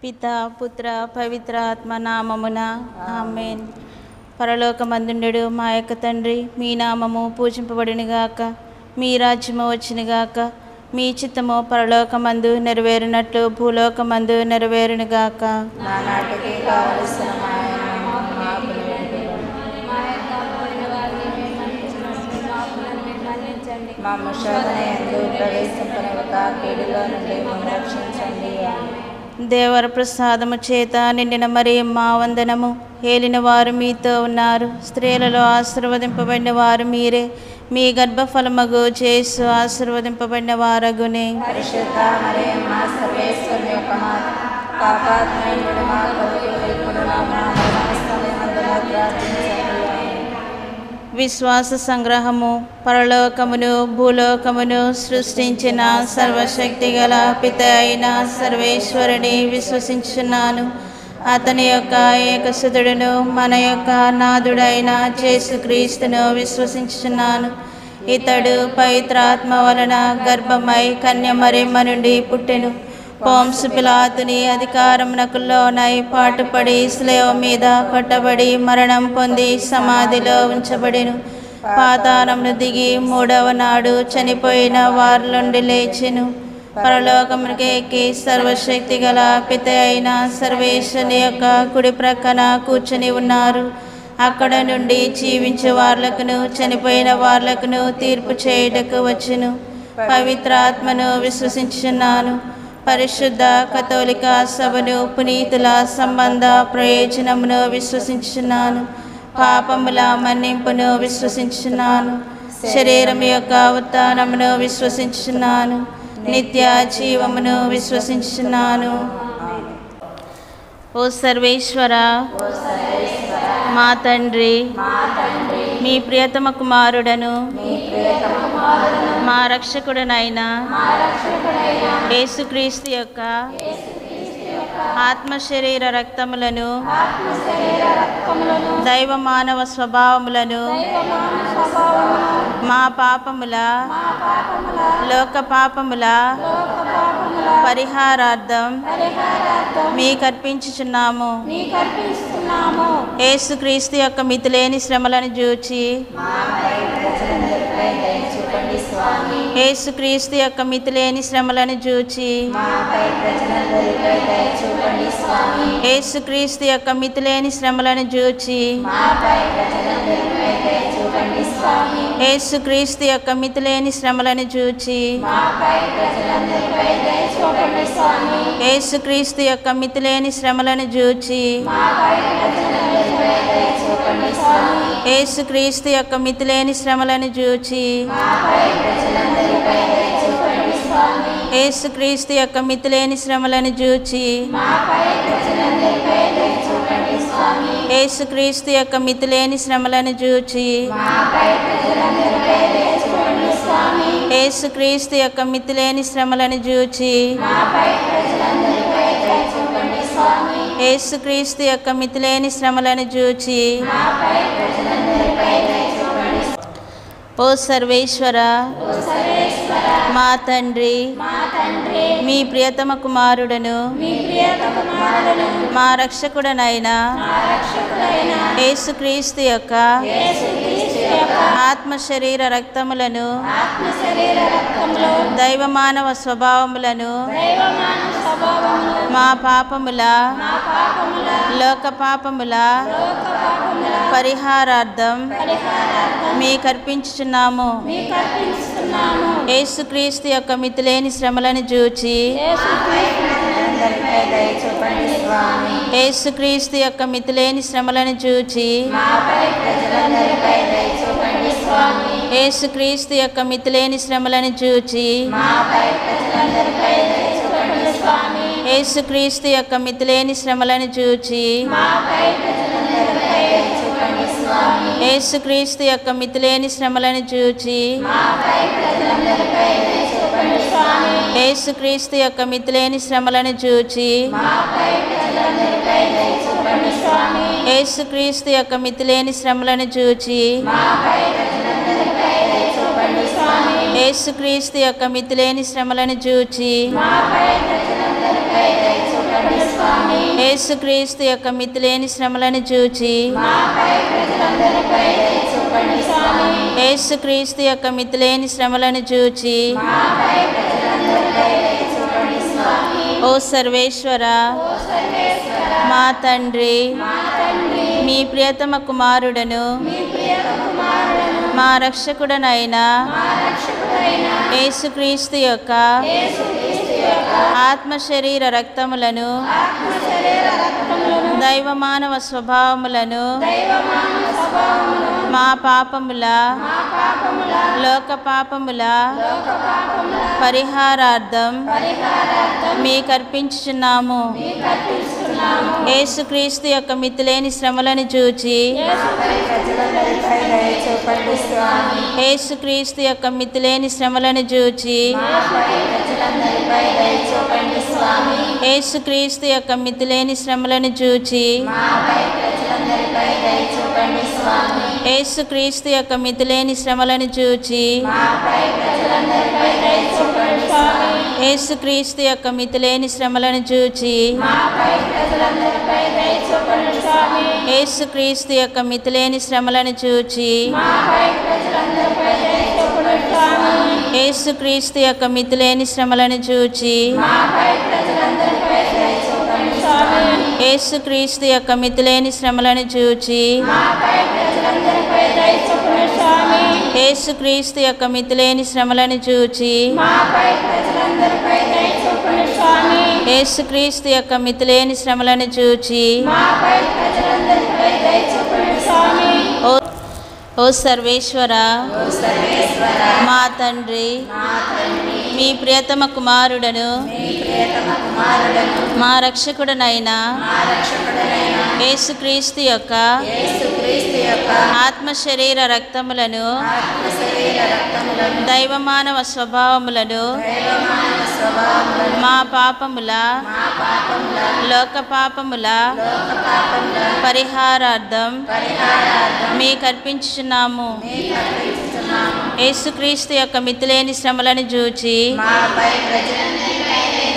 పిత పుత్ర పవిత్ర ఆత్మ నామమున ఆమెన్ పరలోకమందుండెడు మా యొక్క తండ్రి మీ నామము పూజింపబడినగాక మీ రాజ్యము వచ్చినగాక మీ చిత్తము పరలోకమందు నెరవేరినట్లు భూలోకమందు నెరవేరునుగాక నానాటికి కావలసిన మాయను మాకు నేర్పి. మమ్ము శోధన ఎందు ప్రవేశింపనివ్వక కీడులో నుండి మమ్ము రక్షించండి ఆమేన్. దేవర ప్రసాదము చేత నిండిన మరి మా వందనము ఏలిన వారు మీతో ఉన్నారు స్త్రీలలో ఆశీర్వదింపబడిన వారు మీరే మీ గర్భఫలమగు చేసు ఆశీర్వదింపబడిన వారగునే పరిశుద్ధ మరియమ్మ సర్వేశ్వరుని యొక్క మాత పాపాత్మయుడు మా కొరకు ఇప్పుడు నా మరణ సమయమందున ప్రార్థించండి ఆమేన్. విశ్వాస సంగ్రహము పరలోకమును భూలోకమును సృష్టించిన సర్వశక్తి గల పిత అయిన సర్వేశ్వరుని విశ్వసించున్నాను అతని యొక్క ఏకసుతుడును మన యొక్క నాదుడైన యేసుక్రీస్తును విశ్వసించుచున్నాను ఇతడు పవిత్రాత్మ వలన గర్భమై కన్యమరిమ్మ నుండి పుట్టెను పోంసు పిలాతుని అధికారమునకు లోనై పాటుపడి స్లేవ మీద కొట్టబడి మరణం పొంది సమాధిలో ఉంచబడెను పాతాళమును దిగి మూడవ నాడు చనిపోయిన వారి నుండి లేచెను పరలోకమునికి ఎక్కి సర్వశక్తి గల పిత అయిన సర్వేశ్వని యొక్క కుడి ప్రక్కన కూర్చొని ఉన్నారు అక్కడ నుండి జీవించే వార్లకును చనిపోయిన వార్లకును తీర్పు చేయుటకు వచ్చును పవిత్రాత్మను విశ్వసించున్నాను పరిశుద్ధ కథోలిక సభను పునీతుల సంబంధ ప్రయోజనమును విశ్వసించున్నాను పాపముల మన్నింపును విశ్వసించున్నాను శరీరం యొక్క ఉత్థానమును విశ్వసించున్నాను నిత్య జీవమును విశ్వసించున్నాను ఓ సర్వేశ్వర మా తండ్రి మీ ప్రియతమ కుమారుడను మా రక్షకుడనైన యేసుక్రీస్తు యొక్క ఆత్మ శరీర రక్తములను దైవ మానవ స్వభావములను మా పాపముల లోక పాపముల పరిహారార్థం మీకు అర్పించుచున్నాము యేసుక్రీస్తు యొక్క మితిలేని శ్రమలను చూచి చూపండి స్వామి యేసుక్రీస్తు యొక్క మితిలేని శ్రమలను చూచి మాపై ప్రజలందరిపై దయ చూపండి స్వామి యేసుక్రీస్తు యొక్క మితిలేని శ్రమలను చూచి మాపై ప్రజలందరిపై దయ చూపండి స్వామి యేసుక్రీస్తు యొక్క మితిలేని శ్రమలను చూచి మాపై ప్రజలందరిపై దయ చూపండి స్వామి యేసుక్రీస్తు యొక్క మితిలేని శ్రమలను చూచి మాపై ప్రజలందరిపై దయ చూపండి స్వామి యేసుక్రీస్తు యొక్క మితిలేని శ్రమలను చూచి మాపై ప్రజలందరిపై దయ చూపండి స్వామి యేసుక్రీస్తు యొక్క మితిలేని శ్రమలను చూచి మాపై ప్రజలందరిపై దయ చూపండి స్వామి యేసుక్రీస్తు యొక్క మితిలేని శ్రమలను చూచి మాపై ప్రజలందరిపై దయ చూపండి స్వామి యేసుక్రీస్తు యొక్క మితిలేని శ్రమలను చూచి మాపై ప్రజలందరిపై దయ చూపండి స్వామి యేసుక్రీస్తు యొక్క మితిలేని శ్రమలను చూచి మాపై ప్రజలందరిపై దయ చూపండి ఓ సర్వేశ్వర మా తండ్రి మా తండ్రి మీ ప్రియతమ కుమారుడను మీ ప్రియతమ కుమారుడు మా రక్షకుడనైన మా రక్షకుడైన యేసుక్రీస్తు యొక్క యేసుక్రీస్తు యొక్క ఆత్మ శరీర రక్తములను ఆత్మ శరీర రక్తంలో దైవ మానవ స్వభావములను దైవమాన స్వభావములు మా పాపముల మా పాపముల లోక పాపముల లోక పాపముల పరిహారార్థం పరిహారార్థం మీకు అర్పించుచున్నాము మీకు అర్పిస్తున్నాము యేసుక్రీస్తు యొక్క మితిలేని శ్రమలను చూచి అందరిపై దయ చూపండి స్వామి యేసుక్రీస్తు యొక్క మితిలేని శ్రమలను చూచి మాపై ప్రజలందరిపై దయ చూపండి స్వామి యేసుక్రీస్తు యొక్క మితిలేని శ్రమలను చూచి మాపై ప్రజలందరిపై దయ చూపండి స్వామి యేసుక్రీస్తు యొక్క మితిలేని శ్రమలను చూచి మాపై ప్రజలందరిపై దయ చూపండి స్వామి యేసుక్రీస్తు యొక్క మితిలేని శ్రమలను చూచి మాపై ప్రజలందరిపై దయ చూపండి స్వామి యేసుక్రీస్తు యొక్క మితిలేని శ్రమలను చూచి మాపై ప్రజలందరిపై దయ చూపండి స్వామి యేసుక్రీస్తు యొక్క మితిలేని శ్రమలను చూచి మాపై ప్రజలందరిపై దయ చూపండి స్వామి యేసుక్రీస్తు యొక్క మితిలేని శ్రమలను చూచి మాపై ప్రజలందరిపై దయ చూపండి చూపండి స్వామి యేసుక్రీస్తు యొక్క మితిలేని శ్రమలను చూచి మాపై ప్రజలందరిపై దయ చూపండి స్వామి యేసుక్రీస్తు యొక్క మితిలేని శ్రమలను చూచి మాపై ప్రజలందరిపై దయ చూపండి స్వామి ఓ సర్వేశ్వర మా తండ్రి మీ ప్రియతమ కుమారుడను మా రక్షకుడనైన యేసుక్రీస్తు యొక్క ఆత్మ శరీర రక్తములను దైవమానవ స్వభావములను మా పాపముల లోక పాపముల పరిహారార్థం మీకు అర్పించుచున్నాము యేసుక్రీస్తు యొక్క మితిలేని శ్రమలను చూచి ప్రజలందరిపై దయ చూపండి స్వామి యేసుక్రీస్తు యొక్క మితిలేని శ్రమలను చూచి ప్రజలందరిపై దయ చూపండి స్వామి యేసుక్రీస్తు యొక్క మితిలేని శ్రమలను చూచి మాపై ప్రజలందరిపై దయ చూపండి స్వామి యేసుక్రీస్తు యొక్క మితిలేని శ్రమలను చూచి మాపై ప్రజలందరిపై దయ చూపండి స్వామి యేసుక్రీస్తు యొక్క మితిలేని శ్రమలను చూచి మాపై ప్రజలందరిపై దయ చూపండి స్వామి యేసుక్రీస్తు యొక్క మితిలేని శ్రమలను చూచి మాపై ప్రజలందరిపై దయ చూపండి స్వామి యేసుక్రీస్తు యొక్క మితిలేని శ్రమలను చూచి మాపై ప్రజలందరిపై దయ చూపండి స్వామి యేసుక్రీస్తు యొక్క మితిలేని శ్రమలను చూచి మాపై ప్రజలందరిపై దయ చూపండి స్వామి యేసుక్రీస్తు యొక్క మితిలేని శ్రమలను చూచి మాపై ప్రజలందరిపై దయ చూపండి స్వామి యేసుక్రీస్తు యొక్క మితిలేని శ్రమలను చూచి మాపై ప్రజలందరిపై దయ చూపండి స్వామి ఓ ఓ సర్వేశ్వర ఓ సర్వేశ్వర మా తండ్రి మా తండ్రి మీ ప్రియతమ కుమారుడను మీ ప్రియతమ కుమారుడను మా రక్షకుడనైన మా రక్షకుడైన యేసుక్రీస్తు యొక్క యేసుక్రీస్తు యొక్క ఆత్మ శరీర రక్తములను ఆత్మ శరీర రక్తములను దైవమానవ స్వభావములను దైవమానవ స్వభావములను మా పాపముల మా పాపముల లోక పాపముల లోక పాపముల పరిహారార్థం పరిహారార్థం మీకు అర్పించుచున్నాము మీకు అర్పించుతున్నాము యేసుక్రీస్తు యొక్క మితిలేని శ్రమలను చూచి మాపై ప్రజలందరిపై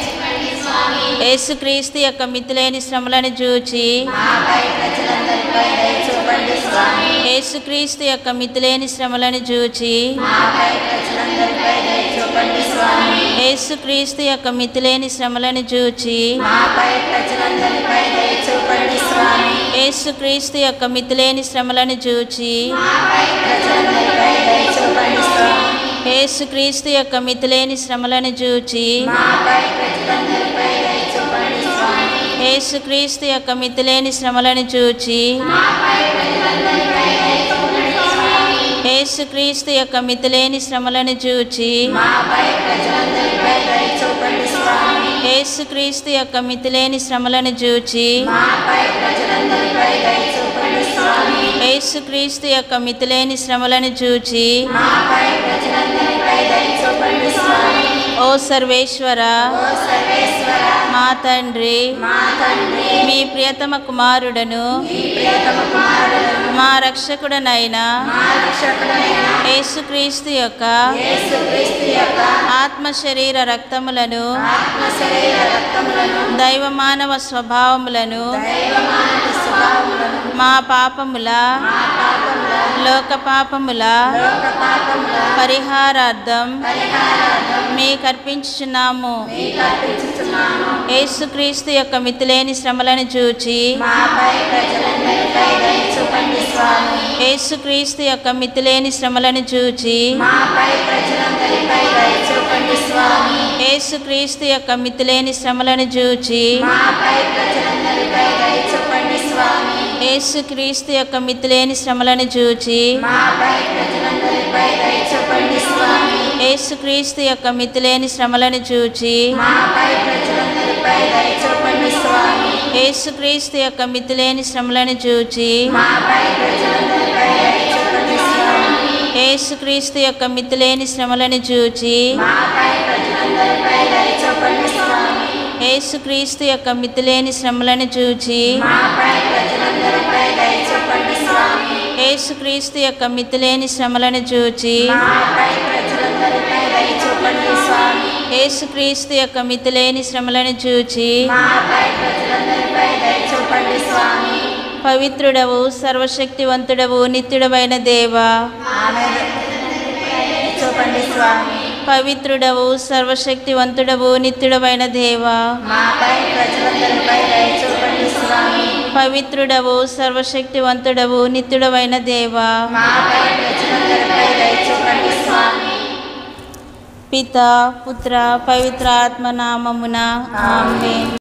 యేసుక్రీస్తు యొక్క మితిలేని శ్రమలను చూచి మాపై ప్రజలందరిపై దయ చూపండి స్వామి యేసుక్రీస్తు యొక్క మితిలేని శ్రమలను చూచి మాపై ప్రజలందరిపై దయ చూపండి స్వామి యేసుక్రీస్తు యొక్క మితిలేని శ్రమలను చూచి మాపై ప్రజలందరిపై దయ చూపండి స్వామి యేసుక్రీస్తు యొక్క మితిలేని శ్రమలను చూచి మాపై ప్రజలందరిపై దయ చూపండి స్వామి యేసుక్రీస్తు యొక్క మితిలేని శ్రమలను చూచి మాపై ప్రజలందరిపై దయ చూపండి స్వామి యేసుక్రీస్తు యొక్క మితిలేని శ్రమలను చూచి మాపై ప్రజలందరిపై దయ చూపండి స్వామి యేసుక్రీస్తు యొక్క మితిలేని శ్రమలను చూచి మాపై ప్రజలందరిపై దయ చూపండి స్వామి యేసుక్రీస్తు యొక్క మితిలేని శ్రమలను చూచి మాపై ప్రజలందరిపై దయ చూపండి స్వామి యేసుక్రీస్తు యొక్క మితిలేని శ్రమలను చూచి మాపై ప్రజలందరిపై దయ చూపండి స్వామి ఓ సర్వేశ్వర ఓ సర్వేశ్వర మా తండ్రి మా తండ్రి మీ ప్రియతమ కుమారుడను మీ ప్రియతమ కుమారుడను మా రక్షకుడనైన మా రక్షకుడైన యేసుక్రీస్తు యొక్క యేసుక్రీస్తు యొక్క ఆత్మ శరీర రక్తములను ఆత్మ శరీర రక్తములను దైవమానవ స్వభావములను దైవమానవ స్వభావములను మా పాపముల మా పాపముల లోక పాపముల లోక పాపముల పరిహారార్థం పరిహారార్థం మీకు అర్పించుచున్నాము మీకు అర్పించుతున్నాము యేసుక్రీస్తు యొక్క మితిలేని శ్రమలను చూచి మాపై ప్రజలందరిపై దయ చూపండి స్వామి యేసుక్రీస్తు యొక్క మితిలేని శ్రమలను చూచి మాపై ప్రజలందరిపై దయ చూపండి స్వామి యేసుక్రీస్తు యొక్క మితిలేని శ్రమలను చూచి మాపై ప్రజలందరిపై దయ చూపండి స్వామి యేసుక్రీస్తు యొక్క మితిలేని శ్రమలను చూచి మాపై ప్రజలందరిపై దయ చూపండి స్వామి యేసుక్రీస్తు యొక్క మితిలేని శ్రమలను చూచి మాపై ప్రజలందరిపై దయ చూపండి స్వామి యేసుక్రీస్తు యొక్క మితిలేని శ్రమలను చూచి మాపై ప్రజలందరిపై దయ చూపండి స్వామి యేసుక్రీస్తు యొక్క మితిలేని శ్రమలను చూచి మాపై ప్రజలందరిపై దయ చూపండి స్వామి యేసుక్రీస్తు యొక్క మితిలేని శ్రమలను చూచి మాపై ప్రజలందరిపై దయ చూపండి స్వామి యేసుక్రీస్తు యొక్క మితిలేని శ్రమలను చూచి మాపై ప్రజలందరిపై దయ చూపండి స్వామి యేసుక్రీస్తు యొక్క మితిలేని శ్రమలను చూచి మాపై ప్రజలందరిపై దయ చూపండి స్వామి పవిత్రుడవు సర్వశక్తివంతుడవు నిత్యుడమైన దేవా ఆమె దయ చూపండి స్వామి పవిత్రుడవు సర్వశక్తివంతుడవు నిత్యుడమైన దేవా మాపై ప్రజలందరిపై దయ చూపండి స్వామి పవిత్రుడవు సర్వశక్తివంతుడవు నిత్యుడమైన దేవా మాపై ప్రజలందరిపై దయ చూపండి స్వామి పిత పుత్ర పవిత్ర ఆత్మ నామమున ఆమె